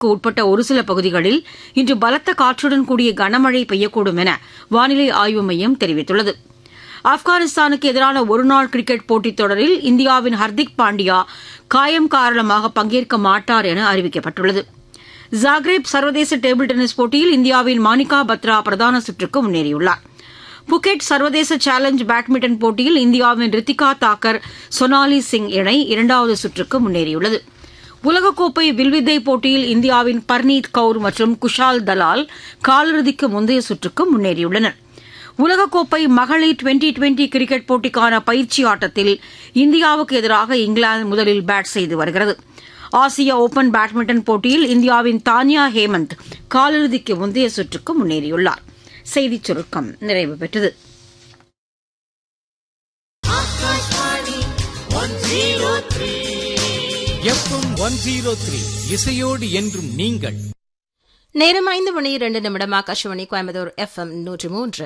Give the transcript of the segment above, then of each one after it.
தமிழகத்திற்கு உட்பட்ட ஒரு சில பகுதிகளில் இன்று பலத்த காற்றுடன் கூடிய கனமழை பெய்யக்கூடும் என வானிலை ஆய்வு மையம் தெரிவித்துள்ளது ஆப்கானிஸ்தானுக்கு எதிரான ஒருநாள் கிரிக்கெட் போட்டித் தொடரில் இந்தியாவின் ஹர்திக் பாண்டியா காயம் காரணமாக பங்கேற்க மாட்டார் என அறிவிக்கப்பட்டுள்ளது ஜாக்ரேப் சர்வதேச டேபிள் டென்னிஸ் போட்டியில் இந்தியாவின் மானிகா பத்ரா பிரதான சுற்றுக்கு முன்னேறியுள்ளார் புகெட் சர்வதேச சேலஞ்ச் பேட்மிண்டன் போட்டியில் இந்தியாவின் ரித்திகா தாக்கர் சொனாலி சிங் இணை இரண்டாவது சுற்றுக்கு முன்னேறியுள்ளது உலகக்கோப்பை வில்வித்தை போட்டியில் இந்தியாவின் பர்னீத் கவுர் மற்றும் குஷால் தலால் காலிறுதிக்கு முந்தைய சுற்றுக்கு முன்னேறியுள்ளனர் உலகக்கோப்பை மகளிர் டுவெண்டி டுவெண்டி கிரிக்கெட் போட்டிக்கான பயிற்சி ஆட்டத்தில் இந்தியாவுக்கு எதிராக இங்கிலாந்து முதலில் பேட் செய்து வருகிறது ஆசிய ஓபன் பேட்மிண்டன் போட்டியில் இந்தியாவின் தானியா ஹேமந்த் காலிறுதிக்கு முந்தைய சுற்றுக்கு முன்னேறியுள்ளார் செய்திச் சுருக்கம் நிறைவு பெற்றது எஃப்எம் ஒன் ஜீரோ த்ரீ இசையோடு என்றும் நீங்கள் நேரம் ஐந்து மணி இரண்டு நிமிடம் ஆகாஷவாணி கோயம்புத்தூர் எஃப்எம் நூற்றி மூன்று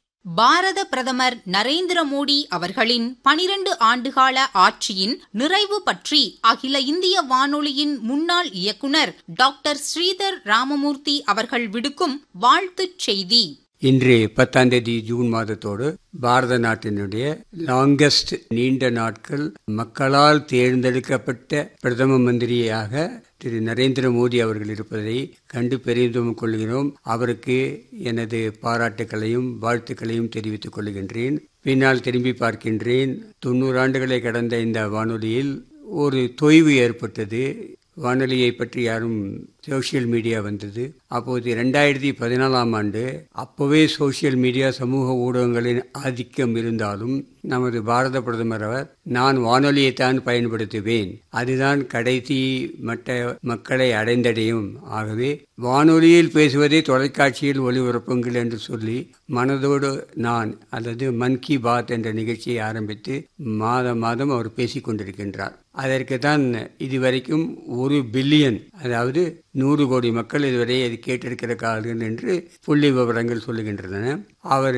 பாரத பிரதமர் நரேந்திர மோடி அவர்களின் பனிரண்டு ஆண்டுகால ஆட்சியின் நிறைவு பற்றி அகில இந்திய வானொலியின் முன்னாள் இயக்குனர் டாக்டர் ஸ்ரீதர் ராமமூர்த்தி அவர்கள் விடுக்கும் வாழ்த்துச் செய்தி இன்று பத்தாம் தேதி ஜூன் மாதத்தோடு பாரத நாட்டினுடைய லாங்கஸ்ட் நீண்ட நாட்கள் மக்களால் தேர்ந்தெடுக்கப்பட்ட பிரதம மந்திரியாக திரு நரேந்திர மோடி அவர்கள் இருப்பதை கண்டு பெரிதும் கொள்கிறோம் அவருக்கு எனது பாராட்டுகளையும் வாழ்த்துக்களையும் தெரிவித்துக் கொள்கின்றேன் பின்னால் திரும்பி பார்க்கின்றேன் தொண்ணூறு ஆண்டுகளை கடந்த இந்த வானொலியில் ஒரு தொய்வு ஏற்பட்டது வானொலியை பற்றி யாரும் சோசியல் மீடியா வந்தது அப்போது இரண்டாயிரத்தி பதினாலாம் ஆண்டு அப்போவே சோசியல் மீடியா சமூக ஊடகங்களின் ஆதிக்கம் இருந்தாலும் நமது பாரத பிரதமர் அவர் நான் வானொலியைத்தான் பயன்படுத்துவேன் அதுதான் கடைசி மட்ட மக்களை அடைந்தடையும் ஆகவே வானொலியில் பேசுவதை தொலைக்காட்சியில் ஒளிபரப்புங்கள் என்று சொல்லி மனதோடு நான் அல்லது மன் கி பாத் என்ற நிகழ்ச்சியை ஆரம்பித்து மாதம் மாதம் அவர் பேசிக் கொண்டிருக்கின்றார் அதற்கு தான் இதுவரைக்கும் ஒரு பில்லியன் அதாவது நூறு கோடி மக்கள் இதுவரை அது கேட்டிருக்கிறார்கள் என்று புள்ளி விவரங்கள் சொல்லுகின்றன அவர்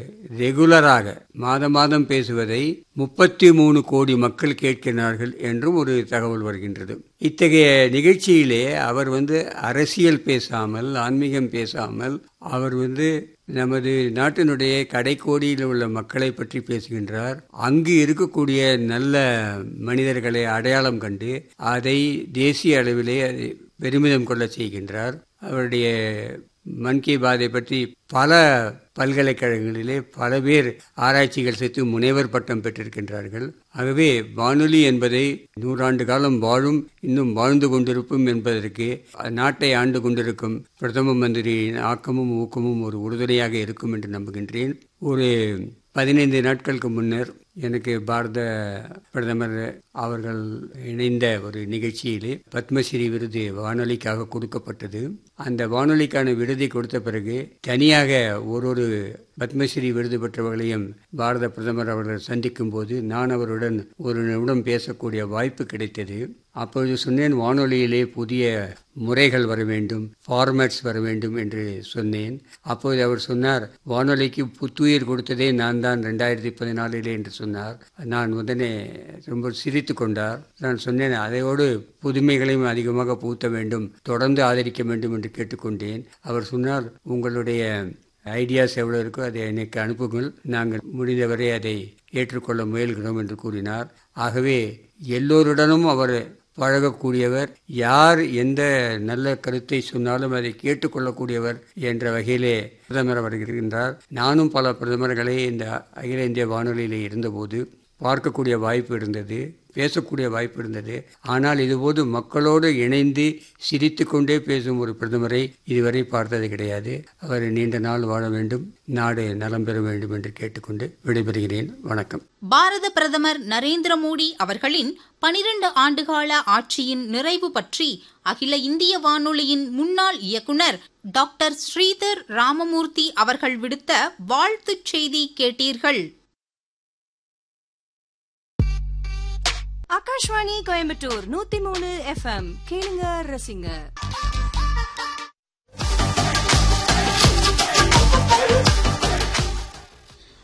ரெகுலராக மாதம் மாதம் பேசுவதை முப்பத்தி மூணு கோடி மக்கள் கேட்கிறார்கள் என்றும் ஒரு தகவல் வருகின்றது இத்தகைய நிகழ்ச்சியிலே அவர் வந்து அரசியல் பேசாமல் ஆன்மீகம் பேசாமல் அவர் வந்து நமது நாட்டினுடைய கடைக்கோடியில் உள்ள மக்களை பற்றி பேசுகின்றார் அங்கு இருக்கக்கூடிய நல்ல மனிதர்களை அடையாளம் கண்டு அதை தேசிய அளவிலே பெருமிதம் கொள்ள செய்கின்றார் அவருடைய மன் கி பாதை பற்றி பல பல்கலைக்கழகங்களிலே பல பேர் ஆராய்ச்சிகள் செய்து முனைவர் பட்டம் பெற்றிருக்கின்றார்கள் ஆகவே வானொலி என்பதை நூறாண்டு காலம் வாழும் இன்னும் வாழ்ந்து கொண்டிருக்கும் என்பதற்கு நாட்டை ஆண்டு கொண்டிருக்கும் பிரதம மந்திரியின் ஆக்கமும் ஊக்கமும் ஒரு உறுதுணையாக இருக்கும் என்று நம்புகின்றேன் ஒரு பதினைந்து நாட்களுக்கு முன்னர் எனக்கு பாரத பிரதமர் அவர்கள் இணைந்த ஒரு நிகழ்ச்சியிலே பத்மஸ்ரீ விருது வானொலிக்காக கொடுக்கப்பட்டது அந்த வானொலிக்கான விருதை கொடுத்த பிறகு தனியாக ஒரு ஒரு பத்மஸ்ரீ விருது பெற்றவர்களையும் பாரத பிரதமர் அவர்கள் சந்திக்கும் போது நான் அவருடன் ஒரு நிமிடம் பேசக்கூடிய வாய்ப்பு கிடைத்தது அப்பொழுது சொன்னேன் வானொலியிலே புதிய முறைகள் வர வேண்டும் ஃபார்மேட்ஸ் வர வேண்டும் என்று சொன்னேன் அப்போது அவர் சொன்னார் வானொலிக்கு புத்துயிர் கொடுத்ததே நான் தான் ரெண்டாயிரத்தி பதினாலிலே என்று சொன்னார் நான் உடனே ரொம்ப சிரித்து கொண்டார் நான் சொன்னேன் அதையோடு புதுமைகளையும் அதிகமாக பூத்த வேண்டும் தொடர்ந்து ஆதரிக்க வேண்டும் என்று கேட்டுக்கொண்டேன் அவர் சொன்னார் உங்களுடைய ஐடியாஸ் எவ்வளோ இருக்கோ அதை எனக்கு அனுப்புங்கள் நாங்கள் முடிந்தவரை அதை ஏற்றுக்கொள்ள முயல்கிறோம் என்று கூறினார் ஆகவே எல்லோருடனும் அவர் பழகக்கூடியவர் யார் எந்த நல்ல கருத்தை சொன்னாலும் அதை கேட்டுக்கொள்ளக்கூடியவர் என்ற வகையிலே பிரதமர் அவர் இருக்கின்றார் நானும் பல பிரதமர்களை இந்த அகில இந்திய வானொலியிலே இருந்தபோது பார்க்கக்கூடிய வாய்ப்பு இருந்தது பேசக்கூடிய வாய்ப்பு இருந்தது ஆனால் இதுபோது மக்களோடு இணைந்து சிரித்து கொண்டே பேசும் ஒரு பிரதமரை இதுவரை பார்த்தது கிடையாது அவர் நீண்ட நாள் வாழ வேண்டும் நாடு நலம் பெற வேண்டும் என்று கேட்டுக்கொண்டு விடைபெறுகிறேன் வணக்கம் பாரத பிரதமர் நரேந்திர மோடி அவர்களின் பனிரண்டு ஆண்டுகால ஆட்சியின் நிறைவு பற்றி அகில இந்திய வானொலியின் முன்னாள் இயக்குனர் டாக்டர் ஸ்ரீதர் ராமமூர்த்தி அவர்கள் விடுத்த வாழ்த்துச் செய்தி கேட்டீர்கள் ஆகாஷ்வாணி கோயம்புத்தூர் நூத்தி மூணு எஃப்எம் கேளுங்க ரசிங்க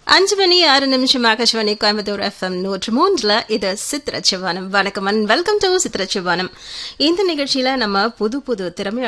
அஞ்சு மணி ஆறு நிமிஷம் ஆகாஷ்வாணி கோயம்புத்தூர் எஃப்எம் நூற்று மூன்றுல இது சித்திர சிவானம் வணக்கம் அண்ட் வெல்கம் டு சித்திர சிவானம் இந்த நிகழ்ச்சியில நம்ம புது புது திறமை